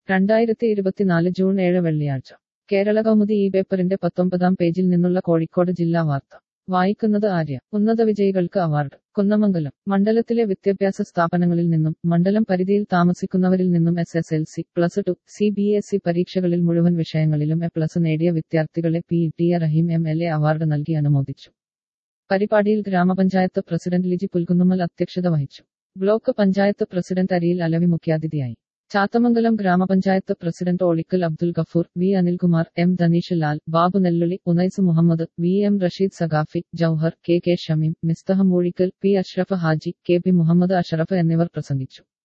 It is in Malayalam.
രണ്ടായിരത്തി ഇരുപത്തിനാല് ജൂൺ ഏഴ് വെള്ളിയാഴ്ച കേരള കൗമുദി ഈ പേപ്പറിന്റെ പത്തൊമ്പതാം പേജിൽ നിന്നുള്ള കോഴിക്കോട് ജില്ലാ വാർത്ത വായിക്കുന്നത് ആര്യ ഉന്നത വിജയികൾക്ക് അവാർഡ് കുന്നമംഗലം മണ്ഡലത്തിലെ വിദ്യാഭ്യാസ സ്ഥാപനങ്ങളിൽ നിന്നും മണ്ഡലം പരിധിയിൽ താമസിക്കുന്നവരിൽ നിന്നും S S L C plus two C B S E പരീക്ഷകളിൽ മുഴുവൻ വിഷയങ്ങളിലും എ പ്ലസ് നേടിയ വിദ്യാർത്ഥികളെ P T A Rahim M L A award നൽകി അനുമോദിച്ചു പരിപാടിയിൽ ഗ്രാമപഞ്ചായത്ത് പ്രസിഡന്റ് ലിജി പുൽകുന്നുമ്മൽ അധ്യക്ഷത വഹിച്ചു ബ്ലോക്ക് പഞ്ചായത്ത് പ്രസിഡന്റ് അരിയിൽ അലവി മുഖ്യാതിഥിയായി ചാത്തമംഗലം ഗ്രാമപഞ്ചായത്ത് president Olikkal Abdul Gafoor V Anilkumar M Dhaneesh Lal Babu Nelluli Unais Muhammad V M Rasheed Saqafi Jouhar K K Shameem Misthaha Moozhikkal P Ashraf Haji K P Muhammad Ashraf എന്നിവർ പ്രസംഗിച്ചു